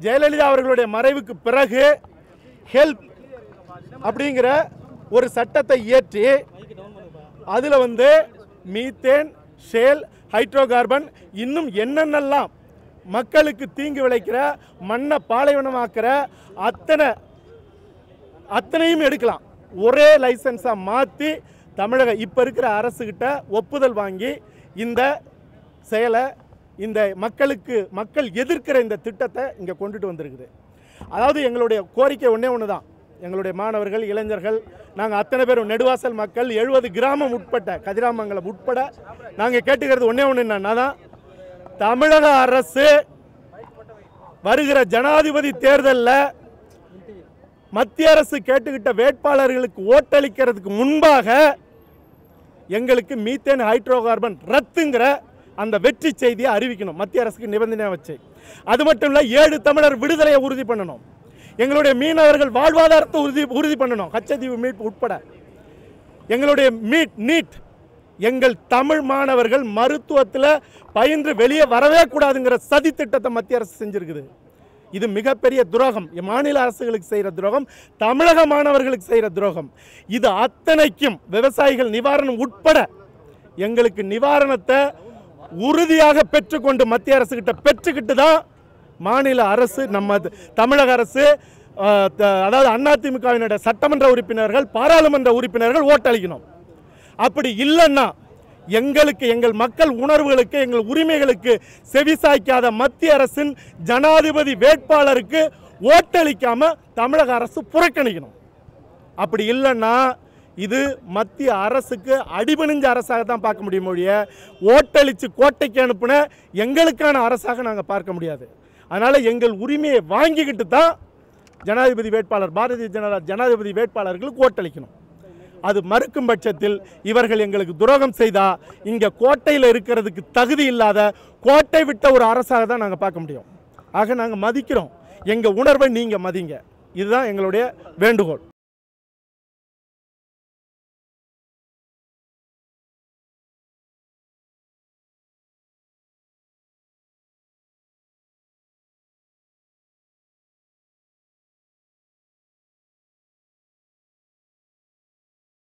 ஜெயலலிதா அவர்களுடைய மறைவுக்கு பிறகு ஹெல்ப் அப்படிங்கிற ஒரு சட்டத்தை இயற்றி அதில் வந்து மீத்தேன் ஷேல் ஹைட்ரோகார்பன் இன்னும் என்னென்னலாம் மக்களுக்கு தீங்கு விளைக்கிற மண்ணை பாலைவனமாக்குற அத்தனை அத்தனையும் எடுக்கலாம் ஒரே லைசன்ஸாக மாற்றி தமிழக இப்போ இருக்கிற அரசுகிட்ட ஒப்புதல் வாங்கி இந்த செயலை இந்த மக்களுக்கு மக்கள் எதிர்க்கிற இந்த திட்டத்தை இங்கே கொண்டுட்டு வந்திருக்குது அதாவது எங்களுடைய கோரிக்கை ஒன்றே ஒன்று தான் எங்களுடைய மாணவர்கள் இளைஞர்கள் நாங்கள் அத்தனை பேரும் நெடுவாசல் மக்கள் எழுபது கிராமம் உட்பட்ட கதிராமங்கலம் உட்பட நாங்கள் கேட்டுக்கிறது ஒன்றே ஒன்று என்னன்னா தான் தமிழக அரசு வருகிற ஜனாதிபதி தேர்தலில் மத்திய அரசு கேட்டுக்கிட்ட வேட்பாளர்களுக்கு ஓட்டளிக்கிறதுக்கு முன்பாக எங்களுக்கு மீத்தேன் ஹைட்ரோகார்பன் ரத்துங்கிற அந்த வெற்றி செய்தியை அறிவிக்கணும் மத்திய அரசுக்கு நிபந்தனை வச்சு அது மட்டும் இல்லை ஏழு தமிழர் விடுதலையை உறுதி பண்ணணும் எங்களுடைய மீனவர்கள் வாழ்வாதாரத்தை உறுதி உறுதி பண்ணணும் கச்சத்தீவு மீட்பு உட்பட எங்களுடைய மீட் நீட் எங்கள் தமிழ் மாணவர்கள் மருத்துவத்தில் பயின்று வெளியே வரவே கூடாதுங்கிற சதி திட்டத்தை மத்திய அரசு செஞ்சிருக்குது இது மிகப்பெரிய துரோகம் மாநில அரசுகளுக்கு செய்கிற துரோகம் தமிழக மாணவர்களுக்கு செய்கிற துரோகம் இது அத்தனைக்கும் விவசாயிகள் நிவாரணம் உட்பட எங்களுக்கு நிவாரணத்தை உறுதியாக பெற்றுக்கொண்டு மத்திய அரசுகிட்ட பெற்றுக்கிட்டு தான் மாநில அரசு நம்ம த- தமிழக அரசு அஹ், த- அதாவது அதிமுகவினுடைய சட்டமன்ற உறுப்பினர்கள் பாராளுமன்ற உறுப்பினர்கள் ஓட்டளிக்கணும் அப்படி இல்லைன்னா எங்களுக்கு எங்கள் மக்கள் உணர்வுகளுக்கு எங்கள் உரிமைகளுக்கு செவிசாய்க்காத மத்திய அரசின் ஜனாதிபதி வேட்பாளருக்கு ஓட்டளிக்காம தமிழக அரசு புறக்கணிக்கணும் அப்படி இல்லைன்னா இது மத்திய அரசுக்கு அடிபணிஞ்ச அரசாக தான் பார்க்க முடியும் ஒழிய ஓட்டளித்து கோட்டைக்கு அனுப்புன எங்களுக்கான அரசாக நாங்கள் பார்க்க முடியாது அதனால் எங்கள் உரிமையை வாங்கிக்கிட்டு தான் ஜனாதிபதி வேட்பாளர் பாரதிய ஜனதா ஜனாதிபதி வேட்பாளர்களுக்கு ஓட்டளிக்கணும் அது மறுக்கும் பட்சத்தில் இவர்கள் எங்களுக்கு துரோகம் செய்தா இங்கே கோட்டையில் இருக்கிறதுக்கு தகுதி இல்லாத கோட்டை விட்ட ஒரு அரசாக தான் நாங்கள் பார்க்க முடியும் ஆக நாங்கள் மதிக்கிறோம் எங்கள் உணர்வை நீங்கள் மதிங்க இதுதான் எங்களுடைய வேண்டுகோள்